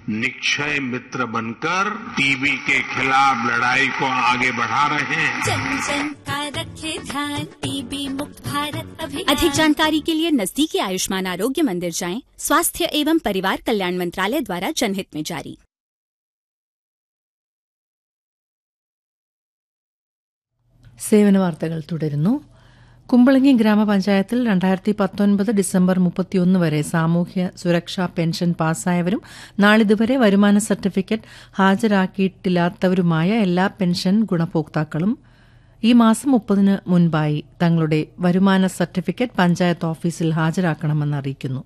निक्षय मित्र बनकर टीबी के खिलाफ लड़ाई को आगे बढ़ा रहे हैं जन जन का रखे ध्यान टीबी मुक्त भारत अभियान अधिक जानकारी के लिए नजदीकी आयुष्मान आरोग्य मंदिर जाएं स्वास्थ्य एवं परिवार कल्याण मंत्रालय द्वारा जनहित में जारी സേവന വാർത്തകൾ തുടരുന്നു കുമ്പളങ്ങി ഗ്രാമപഞ്ചായത്തിൽ രണ്ടായിരത്തി പത്തൊൻപത് ഡിസംബർ മുപ്പത്തിയൊന്ന് വരെ സാമൂഹ്യ സുരക്ഷാ പെൻഷൻ പാസ്സായവരും നാളിതുവരെ വരുമാന സർട്ടിഫിക്കറ്റ് ഹാജരാക്കിയിട്ടില്ലാത്തവരുമായ എല്ലാ പെൻഷൻ ഗുണഭോക്താക്കളും ഈ മാസം മുപ്പതിന് മുൻപായി തങ്ങളുടെ വരുമാന സർട്ടിഫിക്കറ്റ് പഞ്ചായത്ത് ഓഫീസിൽ ഹാജരാക്കണമെന്ന് അറിയിക്കുന്നു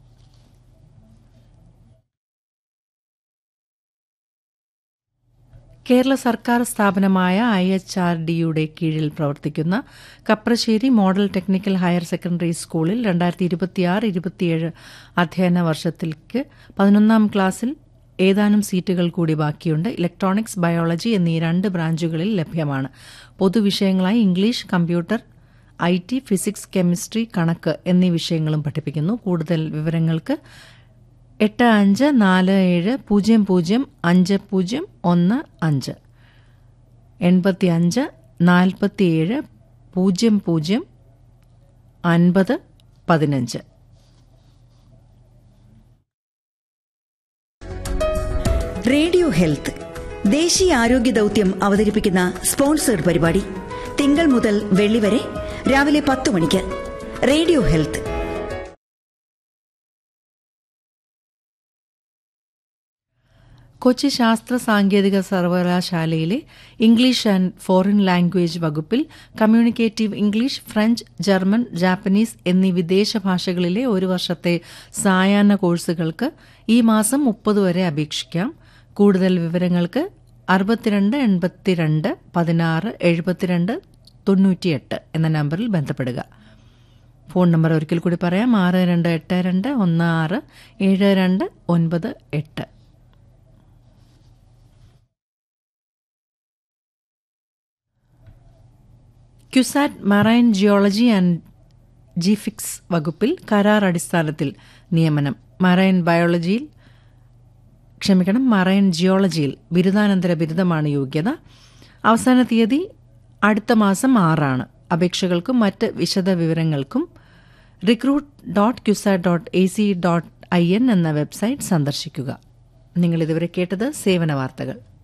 കേരള സർക്കാർ സ്ഥാപനമായ ഐ എച്ച് ആർ ഡിയുടെ കീഴിൽ പ്രവർത്തിക്കുന്ന Kaprassery model technical higher secondary സ്കൂളിൽ രണ്ടായിരത്തി ഇരുപത്തിയാറ് ഇരുപത്തിയേഴ് അധ്യയന വർഷത്തിലേക്ക് പതിനൊന്നാം ക്ലാസ്സിൽ ഏതാനും സീറ്റുകൾ കൂടി ബാക്കിയുണ്ട് ഇലക്ട്രോണിക്സ് ബയോളജി എന്നീ രണ്ട് ബ്രാഞ്ചുകളിൽ ലഭ്യമാണ് പൊതുവിഷയങ്ങളായി English computer I T physics chemistry കണക്ക് എന്നീ വിഷയങ്ങളും പഠിപ്പിക്കുന്നു കൂടുതൽ വിവരങ്ങൾക്ക് എട്ട് അഞ്ച് നാല് ഏഴ് പൂജ്യം പൂജ്യം അഞ്ച് പൂജ്യം ഒന്ന് അഞ്ച് എൺപത്തി അഞ്ച് നാൽപ്പത്തിയേഴ് പൂജ്യം പൂജ്യം അൻപത് പതിനഞ്ച് റേഡിയോ ഹെൽത്ത് ദേശീയ ആരോഗ്യ ദൗത്യം അവതരിപ്പിക്കുന്ന സ്പോൺസേഡ് പരിപാടി തിങ്കൾ മുതൽ വെള്ളി വരെ രാവിലെ പത്ത് മണിക്ക് റേഡിയോ ഹെൽത്ത് കൊച്ചി ശാസ്ത്ര സാങ്കേതിക സർവകലാശാലയിലെ ഇംഗ്ലീഷ് ആൻഡ് ഫോറിൻ ലാംഗ്വേജ് വകുപ്പിൽ communicative English French German Japanese എന്നീ വിദേശ ഭാഷകളിലെ ഒരു വർഷത്തെ സായാഹ്ന കോഴ്സുകൾക്ക് ഈ മാസം മുപ്പത് വരെ അപേക്ഷിക്കാം കൂടുതൽ വിവരങ്ങൾക്ക് അറുപത്തിരണ്ട് എൺപത്തിരണ്ട് പതിനാറ് എഴുപത്തിരണ്ട് തൊണ്ണൂറ്റിയെട്ട് എന്ന നമ്പറിൽ ബന്ധപ്പെടുക ഫോൺ നമ്പർ ഒരിക്കൽ കൂടി പറയാം ആറ് രണ്ട് എട്ട് രണ്ട് ഒന്ന് ആറ് ഏഴ് രണ്ട് ഒൻപത് എട്ട് CUSAT marine geology and geophysics വകുപ്പിൽ കരാർ അടിസ്ഥാനത്തിൽ നിയമനം മറൈൻ ബയോളജിയിൽ ക്ഷമിക്കണം മറൈൻ ജിയോളജിയിൽ ബിരുദാനന്തര ബിരുദമാണ് യോഗ്യത അവസാന തീയതി അടുത്ത മാസം ആറാണ് അപേക്ഷകൾക്കും മറ്റ് വിശദ വിവരങ്ങൾക്കും recruit dot CUSAT dot A C dot I N എന്ന വെബ്സൈറ്റ് സന്ദർശിക്കുക നിങ്ങൾ ഇതുവരെ കേട്ടത് സേവന വാർത്തകൾ